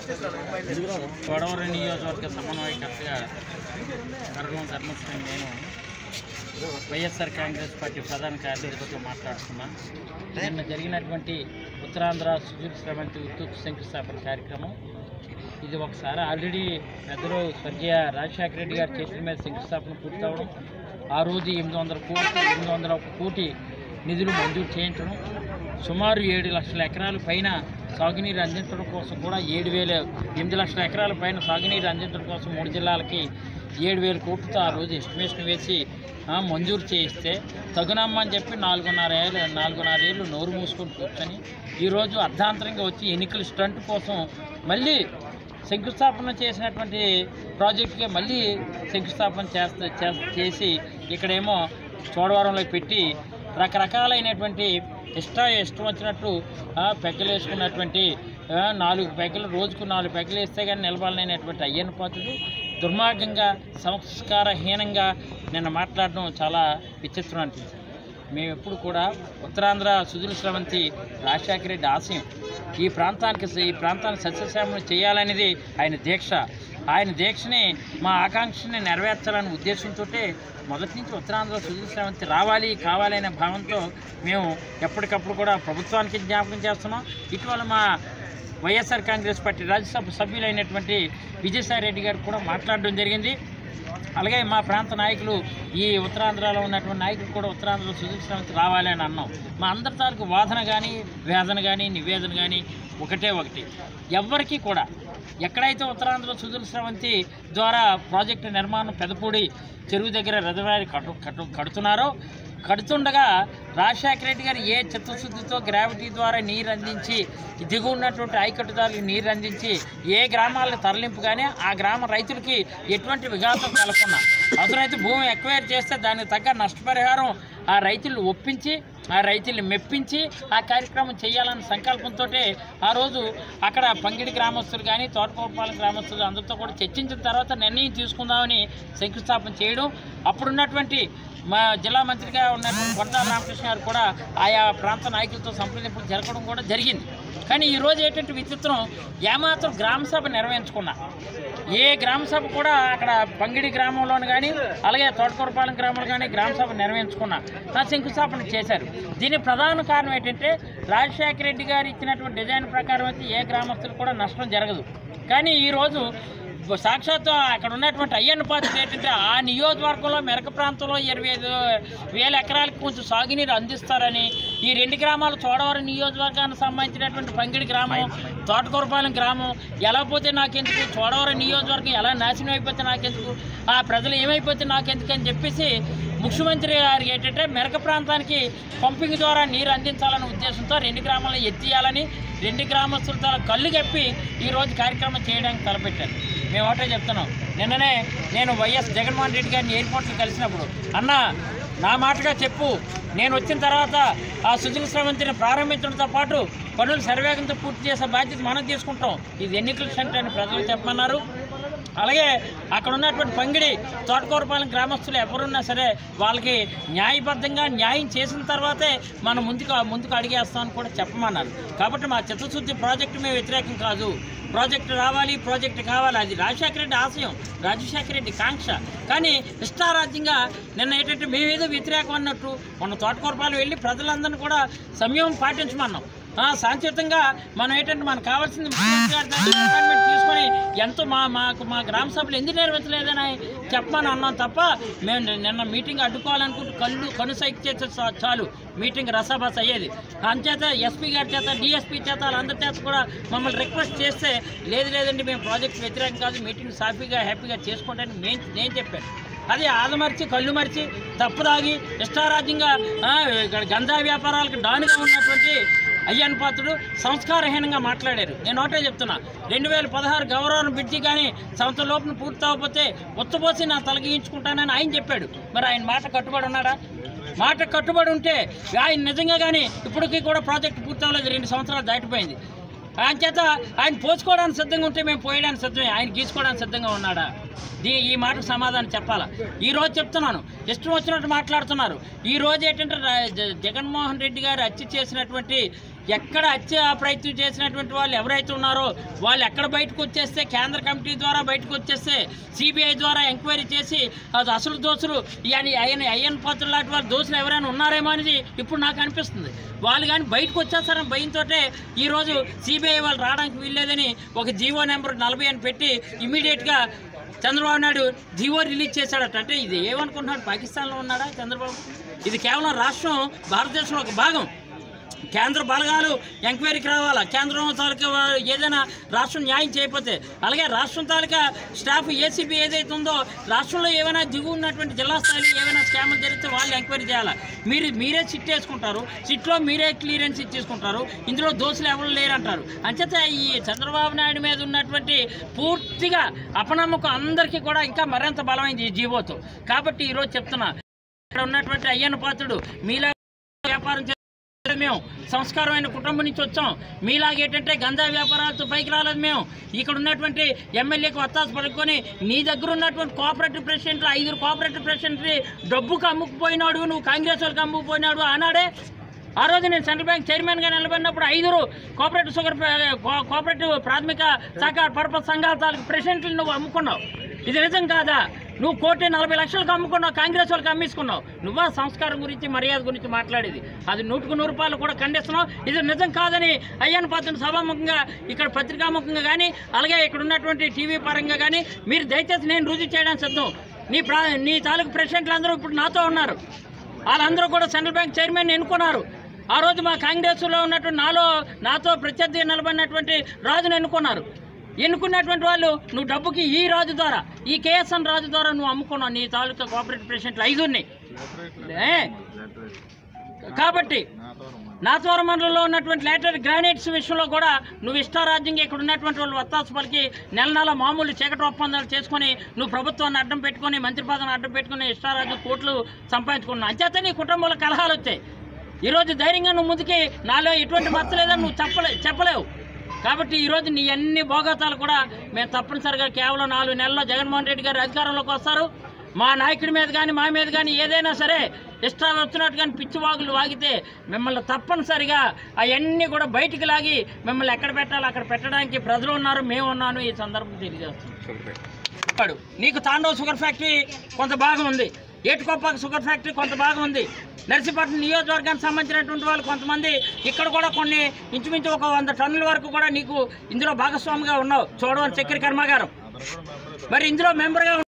గొడవరి నియోజకవర్గ సమన్వయకర్తగా కర్నూలు ధర్మస్థం నేను వైఎస్ఆర్ కాంగ్రెస్ పార్టీ ప్రధాన కార్యదర్శితో మాట్లాడుతున్నాను నిన్న జరిగినటువంటి ఉత్తరాంధ్ర సుజీల్ శ్రవంతి ఉత్తు శంకుస్థాపన కార్యక్రమం ఇది ఒకసారి ఆల్రెడీ పెద్దలు స్వర్గీయ రాజశేఖర రెడ్డి గారి చేతుల మీద శంకుస్థాపన పూర్తవడం ఆ రోజు ఎనిమిది వందల కోట్లు ఎనిమిది వందల ఒక కోటి నిధులు మంజూరు చేయించడం సుమారు ఏడు లక్షల ఎకరాల పైన సాగునీరు అందించడం కోసం కూడా ఏడు వేల ఎనిమిది లక్షల ఎకరాల పైన సాగునీరు అందించడం కోసం మూడు జిల్లాలకి ఏడు వేల కోట్లతో ఆ రోజు ఎస్టిమేషన్ వేసి ఆ, మంజూరు చేయిస్తే తగునమ్మ అని చెప్పి నాలుగున్నర ఏళ్ళు నాలుగున్నర ఏళ్ళు నోరు మూసుకొని కూర్చొని ఈరోజు అర్ధాంతరంగా వచ్చి ఎన్నికల స్టంట్ కోసం మళ్ళీ శంకుస్థాపన చేసినటువంటి ప్రాజెక్టుకి మళ్ళీ శంకుస్థాపన చేస్త చేస్- చేసి ఇక్కడేమో చోడవరంలో పెట్టి రకరకాలైనటువంటి ఇష్టం ఇష్టం వచ్చినట్టు ఆ, పెగ్గలు వేసుకున్నటువంటి ఆ, నాలుగు పెగ్గలు రోజుకు నాలుగు పెగ్గలు వేస్తే కానీ నిలబడలేనటువంటి అయ్యన్న పాత్రుడు దుర్మార్గంగా సంస్కారహీనంగా నిన్న మాట్లాడడం చాలా విచిత్రం అనిపించింది మేము ఎప్పుడు కూడా ఉత్తరాంధ్ర సుధుల స్రవంతి రాజశేఖర రెడ్డి ఆశయం ఈ ప్రాంతానికి ఈ ప్రాంతాన్ని సస్యశ్యామలు చేయాలనేది ఆయన దీక్ష ఆయన దీక్షని మా ఆకాంక్షని నెరవేర్చాలనే ఉద్దేశంతో మొదటి నుంచి ఉత్తరాంధ్ర సుధుల స్రవంతి రావాలి కావాలి అనే భావంతో మేము ఎప్పటికప్పుడు కూడా ప్రభుత్వానికి జ్ఞాపకం చేస్తున్నాం ఇటీవల మా వైఎస్ఆర్ కాంగ్రెస్ పార్టీ రాజ్యసభ సభ్యులైనటువంటి విజయసాయి రెడ్డి గారు కూడా మాట్లాడడం జరిగింది అలాగే మా ప్రాంత నాయకులు ఈ ఉత్తరాంధ్రలో ఉన్నటువంటి నాయకులు కూడా ఉత్తరాంధ్రలో సుజీల్ శ్రవంతి రావాలి అని అన్నాం మా అందరి తాలూకు వాదన కానీ వేదన కానీ నివేదన కానీ ఒకటే ఒకటి ఎవ్వరికీ కూడా ఎక్కడైతే ఉత్తరాంధ్రలో సుజీల్ శ్రవంతి ద్వారా ప్రాజెక్టు నిర్మాణం పెదపూడి చెరువు దగ్గర రిజర్వాయర్ కట్టు కట్టు కడుతున్నారో కడుతుండగా రాజశేఖర రెడ్డి గారు ఏ చిత్తశుద్ధితో గ్రావిటీ ద్వారా నీరు అందించి దిగు ఉన్నటువంటి ఆయకట్టుదారులకు నీరు అందించి ఏ గ్రామాలకు తరలింపు కానీ ఆ గ్రామ రైతులకి ఎటువంటి విఘాతం కలగకుండా అవసరమైతే భూమి ఎక్వైర్ చేస్తే దానికి తగ్గ నష్టపరిహారం ఆ రైతులను ఒప్పించి ఆ రైతుల్ని మెప్పించి ఆ కార్యక్రమం చేయాలన్న సంకల్పంతో ఆ రోజు అక్కడ పంగిడి గ్రామస్తులు కానీ తోటకోపాలెం గ్రామస్తులు అందరితో కూడా చర్చించిన తర్వాత నిర్ణయం తీసుకుందామని శంకుస్థాపన చేయడం అప్పుడున్నటువంటి మా జిల్లా మంత్రిగా ఉన్నటువంటి కొండా రామకృష్ణ గారు కూడా ఆయా ప్రాంత నాయకులతో సంప్రదింపులు జరగడం కూడా జరిగింది కానీ ఈరోజు ఏంటంటే విచిత్రం ఏమాత్రం గ్రామ సభ నిర్వహించుకున్నా ఏ గ్రామ సభ కూడా అక్కడ పంగిడి గ్రామంలోని కానీ అలాగే తోటకూరపాలెం గ్రామంలో కానీ గ్రామ సభ నిర్వహించుకున్నా నా శంకుస్థాపన చేశారు దీని ప్రధాన కారణం ఏంటంటే రాజశేఖర రెడ్డి గారు ఇచ్చినటువంటి డిజైన్ ప్రకారం అయితే ఏ గ్రామస్తులు కూడా నష్టం జరగదు కానీ ఈరోజు సాక్షాత్తు అక్కడ ఉన్నటువంటి అయ్యన్న పాత్ర ఏంటంటే ఆ నియోజకవర్గంలో మెరక ప్రాంతంలో ఇరవై ఐదు వేల ఎకరాలకు కొంచెం సాగునీరు అందిస్తారని ఈ రెండు గ్రామాలు చోడవరం నియోజకవర్గానికి సంబంధించినటువంటి పంగిడి గ్రామం తోటకూరపాలెం గ్రామం ఎలా పోతే నాకెందుకు చోడవరం నియోజకవర్గం ఎలా నాశనం అయిపోతే నాకెందుకు ఆ ప్రజలు ఏమైపోతే నాకెందుకు అని చెప్పేసి ముఖ్యమంత్రి గారికి ఏంటంటే మెరక ప్రాంతానికి పంపింగ్ ద్వారా నీరు అందించాలనే ఉద్దేశంతో రెండు గ్రామాలను ఎత్తియాలని రెండు గ్రామస్తుల తల కళ్ళు కప్పి ఈరోజు కార్యక్రమం చేయడానికి తలపెట్టారు మేము ఒకటే చెప్తున్నాం నిన్ననే నేను వైఎస్ జగన్మోహన్ రెడ్డి గారిని ఎయిర్పోర్ట్లో కలిసినప్పుడు అన్న నా మాటగా చెప్పు నేను వచ్చిన తర్వాత ఆ సుజల స్రవంతిని ప్రారంభించడంతో పాటు పనులు సర్వేగంతో పూర్తి చేసే బాధ్యత మనం తీసుకుంటాం ఇది ఎన్నికల సెంటర్ అని ప్రజలు చెప్పమన్నారు అలాగే అక్కడ ఉన్నటువంటి పంగిడి తోటకూరపాలెం గ్రామస్తులు ఎవరున్నా సరే వాళ్ళకి న్యాయబద్ధంగా న్యాయం చేసిన తర్వాతే మనం ముందుకు ముందుకు అడిగేస్తామని కూడా చెప్పమన్నారు కాబట్టి మా చిత్తశుద్ధి ప్రాజెక్టు మేము వ్యతిరేకం కాదు ప్రాజెక్టు రావాలి ప్రాజెక్టు కావాలి అది రాజశేఖర రెడ్డి ఆశయం రాజశేఖర రెడ్డి కాంక్ష కానీ ఇష్టారాజ్యంగా నిన్న ఏంటంటే మేమేదో వ్యతిరేకం అన్నట్టు మన తోటకూరపాలెం వెళ్ళి ప్రజలందరినీ కూడా సంయమం పాటించమన్నాం ఆ, శాంతియుతంగా మనం ఏంటంటే మనకు కావాల్సింది ముఖ్యమంత్రి గారి దగ్గర అపాయింట్మెంట్ తీసుకొని ఎంతో మా మాకు మా గ్రామ సభలు ఎందుకు నిర్వహించలేదని చెప్పమని అన్నాం తప్ప మేము ని- నిన్న మీటింగ్ అడ్డుకోవాలనుకుంటూ కళ్ళు కనుసైకి చేస్తే చా- చాలు మీటింగ్ రసాబస్ అయ్యేది అంచేత ఎస్పీ గారి చేత డిఎస్పీ చేత వాళ్ళందరి చేత కూడా మమ్మల్ని రిక్వెస్ట్ చేస్తే లేదు లేదండి మేము ప్రాజెక్ట్ వ్యతిరేకం కాదు మీటింగ్ సాఫీగా హ్యాపీగా చేసుకోండి నేను నేను చెప్పాను అది ఆదమర్చి కళ్ళు మరిచి తప్పుదాగి ఇష్టారాజ్యంగా ఆ, ఇక్కడ గంజా వ్యాపారాలకు డానుగా ఉన్నటువంటి అయ్యన్ పాత్రుడు సంస్కారహీనంగా మాట్లాడారు నేను ఒకటే చెప్తున్నా రెండు వేల పదహారు గౌరవం బ్రిడ్జి కానీ సంవత్సరం లోపల పూర్తి అవ్వకపోతే ఉత్తపోసి నా తలగించుకుంటానని ఆయన చెప్పాడు మరి ఆయన మాట కట్టుబడి ఉన్నాడా మాట కట్టుబడి ఉంటే ఆయన నిజంగా కానీ ఇప్పటికీ కూడా ప్రాజెక్ట్ పూర్తి అవ్వలేదు రెండు సంవత్సరాలు దాటిపోయింది ఆయన చేత ఆయన పోసుకోవడానికి సిద్ధంగా ఉంటే మేము పోయడానికి సిద్ధమే ఆయన గీసుకోవడానికి సిద్ధంగా ఉన్నాడా దీ ఈ మాటకు సమాధానం చెప్పాలా ఈ రోజు చెప్తున్నాను ఇష్టం వచ్చినట్టు మాట్లాడుతున్నారు ఈ రోజు ఏంటంటే రా- జ- జగన్మోహన్ రెడ్డి గారు హత్య చేసినటువంటి ఎక్కడ హత్య ప్రయత్నం చేసినటువంటి వాళ్ళు ఎవరైతే ఉన్నారో వాళ్ళు ఎక్కడ బయటకు వచ్చేస్తే కేంద్ర కమిటీ ద్వారా బయటకు వచ్చేస్తే సిబిఐ ద్వారా ఎంక్వైరీ చేసి అది అసలు దోషులు అని ఆయన అయ్యన్ పాత్ర లాంటి వాళ్ళ దోషులు ఎవరైనా ఉన్నారేమో అనేది ఇప్పుడు నాకు అనిపిస్తుంది వాళ్ళు కానీ బయటకు వచ్చేస్తారని భయంతో ఈరోజు సిబిఐ వాళ్ళు రావడానికి వీల్లేదని ఒక జీవో నెంబర్ నలభై అని పెట్టి ఇమీడియట్గా చంద్రబాబు నాయుడు జీవో రిలీజ్ చేశాడట అంటే ఇది ఏమనుకుంటున్నాడు పాకిస్తాన్లో ఉన్నాడా చంద్రబాబు ఇది కేవలం రాష్ట్రం భారతదేశంలో ఒక భాగం కేంద్ర బలగాలు ఎంక్వైరీకి రావాలా కేంద్రం తాలూకా వా- ఏదైనా రాష్ట్రం న్యాయం చేయకపోతే అలాగే రాష్ట్రం తాలూకా స్టాఫ్ ఏసీబీ ఏదైతే ఉందో రాష్ట్రంలో ఏమైనా దిగు ఉన్నటువంటి జిల్లా స్థాయిలో ఏమైనా స్కాములు జరిగితే వాళ్ళు ఎంక్వైరీ చేయాలి మీరు మీరే సిట్ వేసుకుంటారు సిట్లో మీరే క్లియరెన్స్ ఇచ్చేసుకుంటారు ఇందులో దోషులు ఎవరు లేరంటారు అంచేత ఈ చంద్రబాబు నాయుడు మీద ఉన్నటువంటి పూర్తిగా అపనమ్మకం అందరికీ కూడా ఇంకా మరింత బలమైంది ఈ జీవోతో కాబట్టి ఈరోజు చెప్తున్నా ఇక్కడ ఉన్నటువంటి అయ్యన్న పాత్రుడు మీలా వ్యాపారం చే- మేము సంస్కారమైన కుటుంబం నుంచి వచ్చాం మీలాగా ఏంటంటే గంజా వ్యాపారాలతో పైకి రాలేదు మేము ఇక్కడ ఉన్నటువంటి ఎమ్మెల్యేకి వత్తాసు పడుకొని నీ దగ్గర ఉన్నటువంటి కోఆపరేటివ్ ప్రెసిడెంట్లు ఐదుగురు కోఆపరేటివ్ ప్రెసిడెంట్ని డబ్బుకు అమ్ముకుపోయినాడు నువ్వు కాంగ్రెస్ వాళ్ళకి అమ్ముకుపోయినాడు ఆనాడే ఆ రోజు నేను సెంట్రల్ బ్యాంక్ చైర్మన్గా నిలబడినప్పుడు ఐదుగురు కోఆపరేటివ్ షుగర్ ప్ర- కో- కోఆపరేటివ్ ప్రాథమిక సహకార పరపతి సంఘాల తాలూకు ప్రెసిడెంట్లు నువ్వు అమ్ముకున్నావు ఇది నిజం కాదా నువ్వు కోటి నలభై లక్షలకు అమ్ముకున్నావు కాంగ్రెస్ వాళ్ళకి అమ్మేసుకున్నావు నువ్వా సంస్కారం గురించి మర్యాద గురించి మాట్లాడేది అది నూటుకు నూరు రూపాయలు కూడా ఖండిస్తున్నావు ఇది నిజం కాదని అయ్యాను పాత్ర సభాముఖంగా ఇక్కడ పత్రికాముఖంగా కానీ అలాగే ఇక్కడ ఉన్నటువంటి టీవీ పరంగా కానీ మీరు దయచేసి నేను రుజువు చేయడానికి సిద్ధం నీ ప్రా నీ తాలూకు ప్రెసిడెంట్లు అందరూ ఇప్పుడు నాతో ఉన్నారు వాళ్ళందరూ కూడా సెంట్రల్ బ్యాంక్ చైర్మన్ ఎన్నుకున్నారు ఆ రోజు మా కాంగ్రెస్లో ఉన్నటువంటి నాలో నాతో ప్రత్యర్థి నిలబడినటువంటి రాజును ఎన్నుకున్నారు ఎన్నుకున్నటువంటి వాళ్ళు నువ్వు డబ్బుకి ఈ రాజు ద్వారా ఈ కేఎస్ఎన్ రాజు ద్వారా నువ్వు అమ్ముకున్నావు నీ తాలూకా కోఆపరేటివ్ ప్రెసిడెంట్లు ఐదుని ఏ? కాబట్టి నాతవర మండలంలో ఉన్నటువంటి లేటర్ గ్రానైట్స్ విషయంలో కూడా నువ్వు ఇష్టారాజ్యంగా ఇక్కడ ఉన్నటువంటి వాళ్ళు వత్తాసు పలికి నెల నెల మామూలు చీకటి ఒప్పందాలు చేసుకొని నువ్వు ప్రభుత్వాన్ని అడ్డం పెట్టుకొని మంత్రి పదవిని అడ్డం పెట్టుకొని ఇష్టారాజ్యం కోట్లు సంపాదించుకున్నావు అంచేత నీ కుటుంబంలో కలహాలు వచ్చాయి ఈరోజు ధైర్యంగా నువ్వు ముందుకి నాలో ఎటువంటి మచ్చ లేదని నువ్వు చెప్పలే చెప్పలేవు కాబట్టి ఈరోజు నీ అన్ని భోగతాలు కూడా మేము తప్పనిసరిగా కేవలం నాలుగు నెలల్లో జగన్మోహన్ రెడ్డి గారు అధికారంలోకి వస్తారు మా నాయకుడి మీద కానీ మా మీద కానీ ఏదైనా సరే ఇష్టం వచ్చినట్టు కానీ పిచ్చి వాగులు వాగితే మిమ్మల్ని తప్పనిసరిగా అవన్నీ కూడా బయటికి లాగి మిమ్మల్ని ఎక్కడ పెట్టాలో అక్కడ పెట్టడానికి ప్రజలు ఉన్నారు మేము ఉన్నాను ఈ సందర్భం తెలియజేస్తున్నాం చెప్పాడు నీకు తాండవ్ షుగర్ ఫ్యాక్టరీ కొంత భాగం ఉంది ఏటుకొప్పాక షుగర్ ఫ్యాక్టరీ కొంత భాగం ఉంది నర్సీపట్నం నియోజకవర్గానికి సంబంధించినటువంటి వాళ్ళు కొంతమంది ఇక్కడ కూడా కొన్ని ఇంచుమించు ఒక వంద టన్నుల వరకు కూడా నీకు ఇందులో భాగస్వామిగా ఉన్నావు చూడవని చక్కెర కర్మాగారం మరి ఇందులో మెంబర్గా